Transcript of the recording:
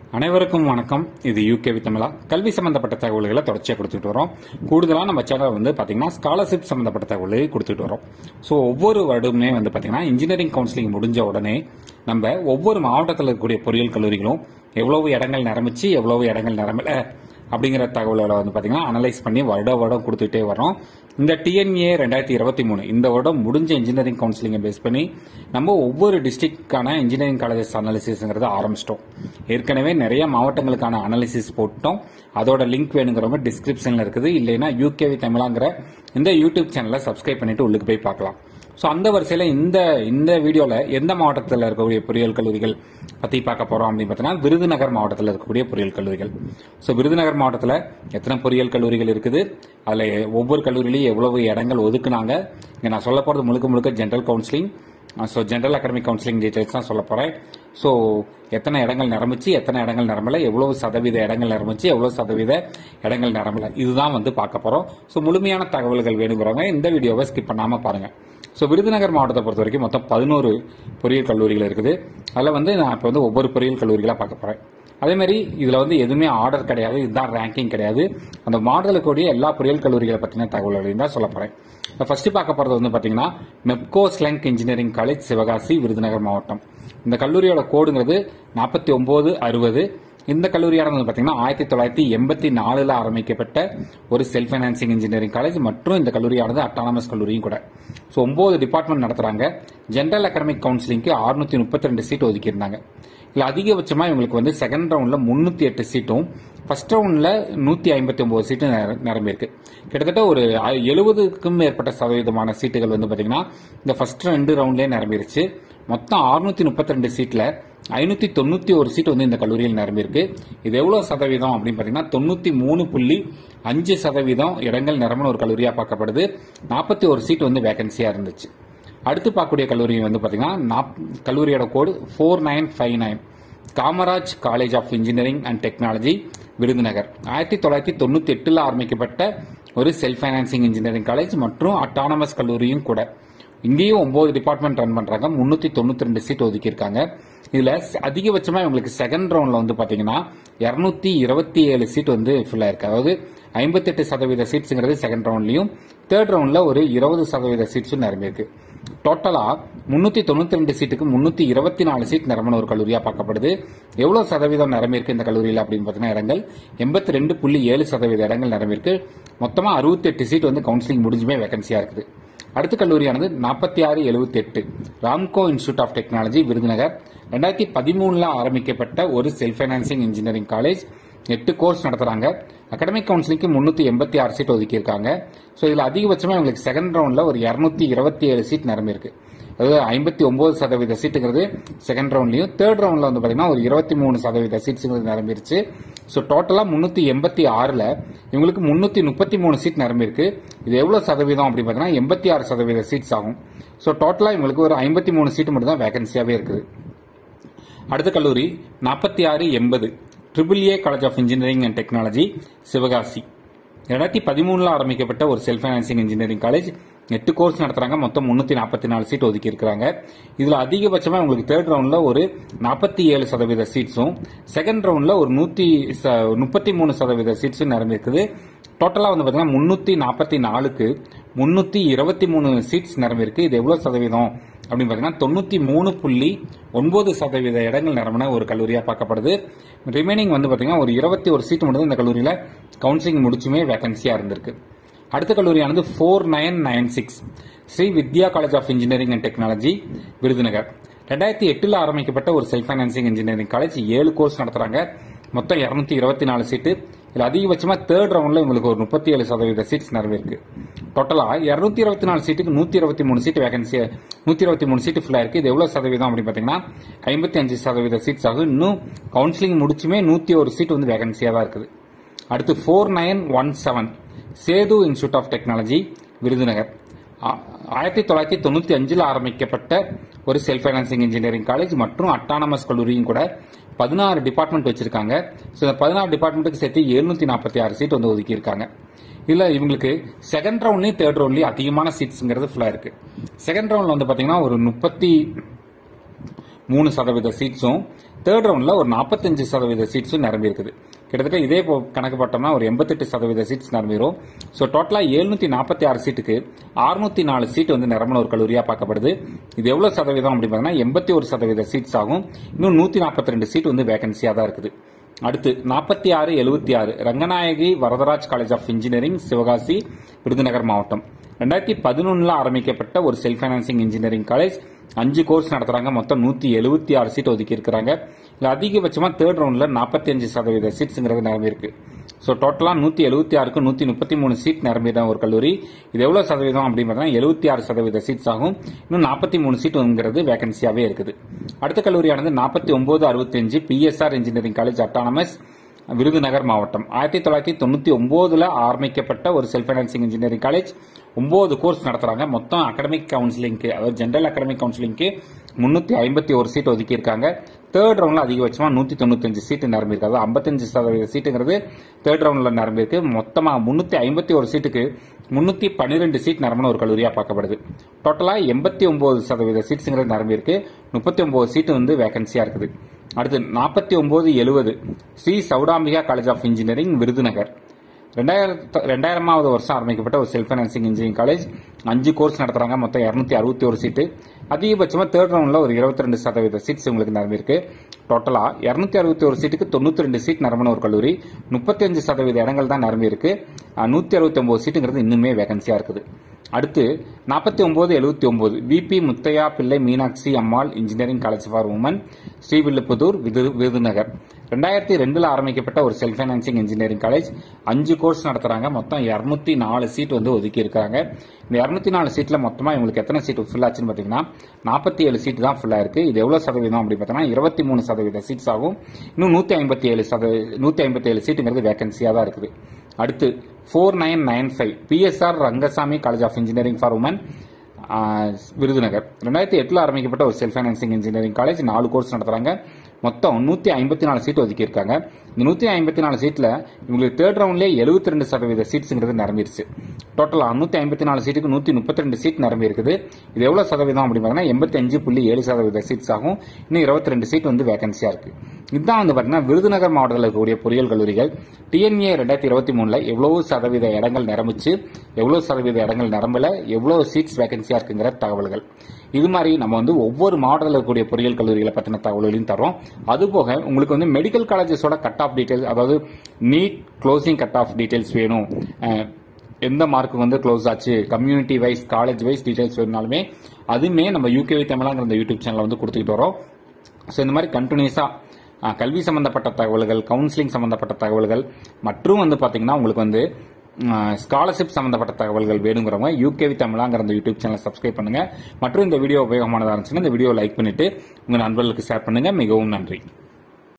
அனைவருக்கும் வணக்கம் இது யூகே தமிழா கல்வி சம்பந்தப்பட்ட தகவல்களை தொடர்ச்சியாக கொடுத்துட்டு வரோம் கூடுதலா நம்ம சேனல் வந்து பாத்தீங்கன்னா ஸ்காலர்ஷிப் சம்பந்தப்பட்ட தகவல்களை கொடுத்துட்டு வரோம் ஸோ ஒவ்வொரு வருடமே வந்து பாத்தீங்கன்னா இன்ஜினியரிங் கவுன்சிலிங் முடிஞ்ச உடனே நம்ம ஒவ்வொரு மாவட்டத்தில் இருக்கக்கூடிய பொறியியல் கல்லூரிகளும் எவ்வளவு இடங்கள் நிரம்பிச்சு எவ்வளவு இடங்கள் நிரம்பல அப்படிங்கிற தகவல்களை வந்து பாத்தீங்கன்னா அனலைஸ் பண்ணி வருட வருடம் கொடுத்துட்டே வரோம் இந்த டிஎன்ஏ ரெண்டாயிரத்தி இருபத்தி மூணு இந்த வருடம் முடிஞ்ச இன்ஜினியரிங் கவுன்சிலிங்கை பேஸ் பண்ணி நம்ம ஒவ்வொரு டிஸ்ட்ரிக்ட்கான இன்ஜினியரிங் காலேஜஸ் அனாலிசிஸ்ங்கிறத ஆரம்பிச்சிட்டோம் ஏற்கனவே நிறைய மாவட்டங்களுக்கான அனாலிசிஸ் போட்டோம் அதோட லிங்க் வேணுங்கிறவங்க டிஸ்கிரிப்ஷன்ல இருக்குது இல்லைன்னா யூகேவி தமிழாங்கிற இந்த யூடியூப் சேனலை சப்ஸ்கிரைப் பண்ணிட்டு உள்ளுக்கு போய் பார்க்கலாம் ஸோ அந்த வரிசையில் இந்த இந்த வீடியோவில் எந்த மாவட்டத்தில் இருக்கக்கூடிய பொறியியல் கல்லூரிகள் பற்றி பார்க்க போகிறோம் அப்படின்னு பார்த்தீங்கன்னா விருதுநகர் மாவட்டத்தில் இருக்கக்கூடிய பொறியியல் கல்லூரிகள் ஸோ விருதுநகர் மாவட்டத்தில் எத்தனை பொறியியல் கல்லூரிகள் இருக்குது அதில் ஒவ்வொரு கல்லூரியிலையும் எவ்வளவு இடங்கள் ஒதுக்குனாங்க இங்கே நான் சொல்ல போகிறது முழுக்க முழுக்க general counselling so general academic counselling details தான் சொல்ல போகிறேன் ஸோ எத்தனை இடங்கள் நிரம்பிச்சு எத்தனை இடங்கள் நிரம்பல எவ்வளவு சதவீத இடங்கள் நிரம்பிச்சு எவ்வளவு சதவீத இடங்கள் நிரம்பல இதுதான் வந்து பார்க்க போகிறோம் ஸோ முழுமையான தகவல்கள் வேணுங்கிறவங்க இந்த வீடியோவை ஸ்கிப் பண்ணாமல் பாருங்கள் ஸோ விருதுநகர் மாவட்டத்தை பொறுத்த வரைக்கும் மொத்தம் பதினோரு பொறியியல் கல்லூரிகள் இருக்குது அதில் வந்து நான் இப்போ வந்து ஒவ்வொரு பொறியியல் கல்லூரிகளாக பார்க்க போகிறேன் அதே மாதிரி இதில் வந்து எதுவுமே ஆர்டர் கிடையாது இதுதான் ரேங்கிங் கிடையாது அந்த மாடலுக்கு கூடிய எல்லா பொறியியல் கல்லூரிகளை பற்றின தகவல்களையும் தான் சொல்ல போகிறேன் ஃபர்ஸ்ட் பார்க்க போகிறது வந்து பார்த்தீங்கன்னா Mepco Schlenk engineering college Sivakasi Virudhunagar மாவட்டம் இந்த கல்லூரியோட கோடுங்கிறது நாற்பத்தி ஒன்பது அறுபது இந்த கல்லூரியானது வந்து பார்த்தீங்கன்னா ஆயிரத்தி தொள்ளாயிரத்தி எண்பத்தி நாலுல ஆரம்பிக்கப்பட்ட ஒரு செல்ஃப் ஃபைனான்சிங் இன்ஜினியரிங் காலேஜ் மற்றும் இந்த கல்லூரியானது அட்டானமஸ் கல்லூரியும் கூட ஸோ ஒன்பது டிபார்ட்மெண்ட் நடத்துறாங்க ஜென்ரல் அகாடமிக் கவுன்சிலிங்க்கு அறுநூத்தி முப்பத்தி ரெண்டு சீட் ஒதுக்கியிருந்தாங்க இல்ல அதிகபட்சமா இவங்களுக்கு வந்து செகண்ட் ரவுண்ட்ல முன்னூத்தி எட்டு சீட்டும் ஃபர்ஸ்ட் ரவுண்ட்ல நூத்தி ஐம்பத்தி ஒன்பது சீட்டும் நிரம்பியிருக்கு கிட்டத்தட்ட ஒரு எழுபதுக்கும் மேற்பட்ட சதவீதமான சீட்டுகள் வந்து பாத்தீங்கன்னா இந்த ஃபர்ஸ்ட் ரெண்டு ரவுண்ட்லயே நிரம்பிருச்சு மொத்தம் அறுநூத்தி முப்பத்தி ரெண்டு சீட்ல ஐநூத்தி தொண்ணூத்தி ஒரு சீட் வந்து இந்த கல்லூரியில் நிரம்பியிருக்கு இது எவ்வளவு சதவீதம் அப்படின்னு பாத்தீங்கன்னா தொண்ணூத்தி மூணு புள்ளி அஞ்சு சதவீதம் இடங்கள் நிரம்பின ஒரு கல்லூரியா பார்க்கப்படுது நாற்பத்தி ஒரு சீட் வந்து வேகன்சியா இருந்துச்சு அடுத்து பார்க்கக்கூடிய கல்லூரி வந்து பாத்தீங்கன்னா கல்லூரியோட code four nine five nine Kamaraj college of engineering and technology Virudhunagar ஆயிரத்தி தொள்ளாயிரத்தி தொண்ணூத்தி எட்டுல ஆரம்பிக்கப்பட்ட ஒரு செல்ஃப் ஃபைனான்சிங் இன்ஜினியரிங் காலேஜ் மற்றும் அட்டானமஸ் கல்லூரியும் கூட இங்கேயும் ஒன்பது டிபார்ட்மெண்ட் ரன் பண்றாங்க முன்னூத்தி தொண்ணூத்தி ரெண்டு சீட் ஒதுக்கியிருக்காங்க இதுல அதிகபட்சமா இவங்களுக்கு செகண்ட் ரவுண்ட்ல வந்து பாத்தீங்கன்னா இருநூத்தி இருபத்தி ஏழு சீட் வந்து ஃபில் ஆயிருக்கு அதாவது ஐம்பத்தி எட்டு சதவீத சீட்ஸ்ங்கிறது செகண்ட் ரவுண்ட்லயும் தேர்ட் ரவுண்ட்ல ஒரு இருபது சதவீத சீட்ஸும் நிரம்பியிருக்கு டோட்டலா முன்னூத்தி தொண்ணூத்தி ரெண்டு சீட்டுக்கு முன்னூத்தி இருபத்தி நாலு சீட் நிரம்பின ஒரு கல்லூரியா பார்க்கப்படுது எவ்வளவு சதவீதம் நிரம்பியிருக்கு இந்த கல்லூரியில் அப்படின்னு பாத்தீங்கன்னா இடங்கள் எண்பத்தி ரெண்டு புள்ளி ஏழு சதவீத இடங்கள் நிரம்பியிருக்கு மொத்தமா அறுபத்தி எட்டு சீட் வந்து கவுன்சிலிங் முடிஞ்சுமே வேகன்சியா இருக்குது அடுத்த கல்லூரியானது நாற்பத்தி ஆறு எழுபத்தி எட்டு Ramco institute of technology Virudhunagar ரெண்டாயிரத்தி பதிமூணுல ஆரம்பிக்கப்பட்ட ஒரு செல்ஃப் ஃபைனான்சிங் இன்ஜினியரிங் காலேஜ் எட்டு கோர்ஸ் நடத்துறாங்க அகாடமிக் கவுன்சிலிங்க்கு முன்னூத்தி எண்பத்தி ஆறு சீட் ஒதுக்கியிருக்காங்க ஸோ இதுல அதிகபட்சமா இவங்களுக்கு செகண்ட் ரவுண்ட்ல ஒரு இருநூத்தி இருபத்தி ஏழு சீட் நிரம்பியிருக்கு அதாவது ஐம்பத்தி ஒன்பது சதவீத சீட்டுங்கிறது செகண்ட் ரவுண்ட்லயும் தேர்ட் ரவுண்ட்ல வந்து பாத்தீங்கன்னா ஒரு இருபத்தி மூணு சதவீத சீட்ஸுங்கிறது நிரம்பிருச்சு ஸோ டோட்டலா முன்னூத்தி எண்பத்தி ஆறுல இவங்களுக்கு முன்னூத்தி முப்பத்தி மூணு சீட் நிரம்பியிருக்கு இது எவ்வளவு சதவீதம் அப்படின்னு பாத்தீங்கன்னா எண்பத்தி ஆறு சதவீத சீட்ஸ் ஆகும் ஸோ டோட்டலா இவங்களுக்கு ஒரு ஐம்பத்தி மூணு சீட் மட்டும் தான் வேகன்சியாவே இருக்குது அடுத்த கல்லூரி நாற்பத்தி ஆறு எண்பது triple A college of engineering and technology Sivakasi ரெண்டாயிரத்தி பதிமூணுல ஆரம்பிக்கப்பட்ட ஒரு செல்ஃப் ஃபைனான்சிங் இன்ஜினியரிங் காலேஜ் எட்டு கோர்ஸ் நடத்துறாங்க மொத்தம் முன்னூத்தி நாற்பத்தி நாலு சீட் ஒதுக்கி இருக்கிறாங்க இதுல அதிகபட்சமா உங்களுக்கு தேர்ட் ரவுண்ட்ல ஒரு நாற்பத்தி ஏழு சதவீத சீட்ஸும் செகண்ட் ரவுண்ட்ல ஒரு நூத்தி முப்பத்தி மூணு சதவீத சீட்ஸும் நிரம்பியிருக்குது டோட்டலா வந்து பாத்தீங்கன்னா முன்னூத்தி நாற்பத்தி நாலுக்கு முன்னூத்தி இருபத்தி மூணு சீட்ஸ் நிரம்பியிருக்கு இது எவ்வளவு சதவீதம் அப்படின்னு பாத்தீங்கன்னா தொண்ணூத்தி மூணு புள்ளி ஒன்பது சதவீத இடங்கள் நிரம்பின ஒரு கல்லூரியா பார்க்கப்படுது ரிமைனிங் வந்து பாத்தீங்கன்னா ஒரு இருபத்தி ஒரு சீட் மட்டும் இந்த கல்லூரியில கவுன்சிலிங் முடிச்சுமே வேகன்சியா இருந்திருக்கு அடுத்த கல்லூரியானது four nine nine six Sri Vidya college of engineering and technology Virudhunagar ரெண்டாயிரத்தி எட்டுல ஆரம்பிக்கப்பட்ட ஒரு செல்ஃப் ஃபைனான்சிங் இன்ஜினியரிங் காலேஜ் ஏழு கோர்ஸ் நடத்துறாங்க மொத்தம் இருநூத்தி இருபத்தி நாலு சீட்டு இதுல அதிகபட்சமா தேர்ட் ரவுண்ட்ல உங்களுக்கு ஒரு முப்பத்தி ஏழு சதவீத சீட்ஸ் நிறைவேருக்கு டோட்டலா இருநூத்தி இருபத்தி நாலு சீட்டுக்கு நூத்தி இருபத்தி மூணு சீட் வேகன்சி நூத்தி இருபத்தி மூணு சீட்டு ஃபுல்லா இருக்கு இது எவ்வளவு சதவீதம் அப்படின்னு பாத்தீங்கன்னா ஐம்பத்தி அஞ்சு சதவீத சீட்ஸ் ஆகும் இன்னும் கவுன்சிலிங் முடிச்சுமே நூத்தி ஒரு சீட் வந்து வேகன்சியா தான் இருக்குது அடுத்து four nine one seven Sethu institute of technology Virudhunagar ஆயிரத்தி தொள்ளாயிரத்தி தொண்ணூத்தி அஞ்சுல ஆரம்பிக்கப்பட்ட ஒரு செல்ஃப் ஃபைனான்சிங் இன்ஜினியரிங் காலேஜ் மற்றும் அட்டானமஸ் கல்லூரியும் கூட பதினாறு டிபார்ட்மெண்ட் வச்சிருக்காங்க ஸோ இந்த பதினாறு டிபார்ட்மெண்ட்டுக்கு சேர்த்து எழுநூத்தி நாற்பத்தி ஆறு சீட் வந்து ஒதுக்கி இருக்காங்க இதுல இவங்களுக்கு செகண்ட் ரவுண்ட்லயும் தேர்ட் ரவுண்ட்லயும் அதிகமான சீட்ஸ்ங்கிறது ஃபுல்லா இருக்கு செகண்ட் ரவுண்ட்ல வந்து பாத்தீங்கன்னா ஒரு முப்பத்தி மூணு சதவீத சீட்ஸும் தேர்ட் ரவுண்ட்ல ஒரு நாற்பத்தஞ்சு சதவீத சீட்ஸும் நிரம்பி இருக்குது கிட்டத்தட்ட இதே போ- கணக்கு பார்த்தோம்னா ஒரு எண்பத்தெட்டு சதவீத சீட்ஸ் நிரம்பிடும் ஸோ டோட்டலா எழுநூத்தி நாற்பத்தி ஆறு சீட்டுக்கு அறுநூத்தி நாலு சீட் வந்து நிரம்பின ஒரு கல்லூரியா பார்க்கப்படுது இது எவ்வளவு சதவீதம் அப்படின்னு பார்த்தீங்கன்னா எண்பத்தி ஒரு சதவீத சீட்ஸ் ஆகும் இன்னும் நூத்தி நாற்பத்தி ரெண்டு சீட் வந்து வேகன்சியா தான் இருக்குது அடுத்து நாற்பத்தி ஆறு எழுபத்தி ஆறு Ranganayaki Varadaraj college of engineering Sivakasi Virudhunagar மாவட்டம் ரெண்டாயிரத்தி பதினொன்னுல ஆரம்பிக்கப்பட்ட ஒரு செல்ஃப் ஃபைனான்சிங் இன்ஜினியரிங் காலேஜ் அஞ்சு கோர்ஸ் நடத்துறாங்க மொத்தம் நூத்தி எழுபத்தி ஆறு சீட் ஒதுக்கி இருக்கிறாங்க இதுல அதிகபட்சமா தேர்ட் ரவுண்ட்ல நாற்பத்தி அஞ்சு சதவீத சீட்ஸ்ங்கிறது நிரம்பி இருக்கு ஸோ டோட்டலா நூத்தி எழுபத்தி ஆறுக்கு நூத்தி முப்பத்தி மூணு சீட் நிரம்பின ஒரு கல்லூரி இது எவ்வளவு சதவீதம் அப்படின்னு பார்த்தீங்கன்னா எழுபத்தி ஆறு சதவீத சீட்ஸ் ஆகும் இன்னும் நாற்பத்தி மூணு சீட்டுங்கிறது வேகன்சியாவே இருக்குது அடுத்த கல்லூரியானது நாற்பத்தி ஒன்பது அறுபத்தஞ்சு PSR engineering college autonomous Virudhunagar மாவட்டம் ஆயிரத்தி தொள்ளாயிரத்தி தொண்ணூத்தி ஒன்பதுல ஆரம்பிக்கப்பட்ட ஒரு செல்ஃப் ஃபைனான்சிங் இன்ஜினியரிங் காலேஜ் ஒன்பது கோர்ஸ் நடத்துறாங்க மொத்தம் அகடமிக் கவுன்சிலிங்க்கு அதாவது ஜென்ரல் அகடமிக் கவுன்சிலிங்க்கு முன்னூத்தி ஐம்பத்தி ஒரு சீட் ஒதுக்கி இருக்காங்க தேர்ட் ரவுண்ட்ல அதிகபட்சமா நூத்தி தொண்ணூத்தஞ்சு சீட்டு நிரம்பி இருக்கு அதாவது ஐம்பத்தஞ்சு சதவீத சீட்டுங்கிறது தேர்ட் ரவுண்ட்ல நிரம்பி இருக்கு மொத்தமா முன்னூத்தி ஐம்பத்தி ஒரு சீட்டுக்கு முன்னூத்தி பன்னிரெண்டு சீட் நிரம்பின ஒரு கல்லூரியா பார்க்கப்படுது டோட்டலா எண்பத்தி ஒன்பது சதவீத சீட்ஸ்ங்கிறது நிரம்பி இருக்கு முப்பத்தி ஒன்பது சீட்டு வந்து வேகன்சியா இருக்குது அடுத்து நாற்பத்தி ஒன்பது எழுபது Sri Sowdambika college of engineering Virudhunagar ரெண்டாயிரத்து ரெண்டாயிரமாவது வருஷம் ஆரம்பிக்கப்பட்ட ஒரு செல்ஃப் ஃபைனான்சிங் இன்ஜினியரிங் காலேஜ் அஞ்சு கோர்ஸ் நடத்துறாங்க மொத்தம் இருநூத்தி அறுபத்தி ஒரு சீட்டு அதிகபட்சமா தேர்ட் ரவுண்ட்ல ஒரு இருபத்தி ரெண்டு சதவீத சீட்ஸ் உங்களுக்கு நிரம்பியிருக்கு டோட்டலா இருநூத்தி அறுபத்தி ஒரு சீட்டுக்கு தொண்ணூத்தி ரெண்டு சீட் நிரம்பின ஒரு கல்லூரி முப்பத்தஞ்சு சதவீத இடங்கள் தான் நிரம்பி இருக்கு நூத்தி அறுபத்தி ஒன்பது சீட்டுங்கிறது இன்னுமே வேகன்சியா இருக்குது அடுத்து நாற்பத்தி ஒன்பது எழுபத்தி ஒன்பது VP Muthiah Pillai Meenakshi Ammal engineering college for women Srivilliputhur விது- விருதுநகர் ரெண்டாயிரத்தி ரெண்டுல ஆரம்பிக்கப்பட்ட ஒரு செல்ஃப் ஃபைனான்சிங் இன்ஜினியரிங் காலேஜ் அஞ்சு கோர்ஸ் நடத்துறாங்க மொத்தம் இருநூத்தி நாலு சீட் வந்து ஒதுக்கி இருக்காங்க இந்த இருநூத்தி நாலு சீட்ல மொத்தமா இவங்களுக்கு எத்தனை சீட் ஃபில் ஆச்சுன்னு பாத்தீங்கன்னா நாற்பத்தி ஏழு சீட் தான் ஃபில் ஆயிருக்கு இது எவ்வளவு சதவீதம் அப்படின்னு பார்த்தீங்கன்னா இருபத்தி மூணு சதவீத சீட்ஸ் ஆகும் இன்னும் நூத்தி ஐம்பத்தி ஏழு சதவீத நூத்தி ஐம்பத்தி ஏழு சீட்டுங்கிறது வேகன்சியா தான் இருக்குது அடுத்து four nine nine five PSR Rangasamy college of engineering for women Virudhunagar ரெண்டாயிரத்தி எட்டுல ஆரம்பிக்கப்பட்ட ஒரு செல்ஃப் ஃபைனான்சிங் இன்ஜினியரிங் காலேஜ் நாலு கோர்ஸ் நடத்துறாங்க மொத்தம் நூத்தி ஐம்பத்தி நாலு சீட் ஒதுக்கி இருக்காங்க இந்த நூத்தி ஐம்பத்தி நாலு சீட்ல இவங்களுக்கு தேர்ட் ரவுண்ட்லேயே எழுபத்தி ரெண்டு சதவீத சீட்ஸ்ங்கிறது நிரம்பிருச்சு டோட்டலா நூத்தி ஐம்பத்தி நாலு சீட்டுக்கு நூத்தி முப்பத்தி ரெண்டு சீட் நிரம்பி இருக்குது இது எவ்வளவு சதவீதம் அப்படின்னு பார்த்தீங்கன்னா எண்பத்தி அஞ்சு புள்ளி ஏழு சதவீத சீட்ஸ் ஆகும் இன்னும் இருபத்தி ரெண்டு சீட் வந்து வேகன்சியா இருக்கு இதுதான் வந்து பாத்தீங்கன்னா விருதுநகர் மாவட்டத்தில் இருக்கக்கூடிய பொறியியல் கல்லூரிகள் டிஎன்ஏ ரெண்டாயிரத்தி இருபத்தி மூணுல எவ்வளவு சதவீத இடங்கள் நிரம்பிச்சு எவ்வளவு சதவீத இடங்கள் நிரம்பல எவ்வளவு சீட்ஸ் வேகன்சியா இருக்குங்கிற தகவல்கள் இது மாதிரி நம்ம வந்து ஒவ்வொரு மாவட்டத்தில் இருக்கக்கூடிய பொறியியல் கல்லூரிகளை பற்றின தகவல்களையும் தரோம் அதுபோக உங்களுக்கு வந்து மெடிக்கல் காலேஜஸோட கட் ஆஃப் டீடைல்ஸ் அதாவது NEET closing cut off details வேணும் அஹ், எந்த மார்க் வந்து க்ளோஸ் ஆச்சு community wise college wise details வேணுனாலுமே அதுவுமே நம்ம யூகேவி தமிழாங்கிற இந்த யூடியூப் சேனல்ல வந்து கொடுத்துக்கிட்டு வரோம் ஸோ இந்த மாதிரி கண்டினியூஸா கல்வி சம்பந்தப்பட்ட தகவல்கள் கவுன்சிலிங் சம்பந்தப்பட்ட தகவல்கள் மற்றும் வந்து பாத்தீங்கன்னா உங்களுக்கு வந்து ஸ்காலர்ஷிப் சம்பந்தப்பட்ட தகவல்கள் வேணுங்கிறவங்க யூகேவி தமிழாங்கிற அந்த யூடியூப் சேனலை சப்ஸ்கிரைப் பண்ணுங்க மற்றும் இந்த வீடியோ உபயோகமானதாக இருந்துச்சுன்னா இந்த வீடியோ லைக் பண்ணிட்டு உங்க நண்பர்களுக்கு ஷேர் பண்ணுங்க மிகவும் நன்றி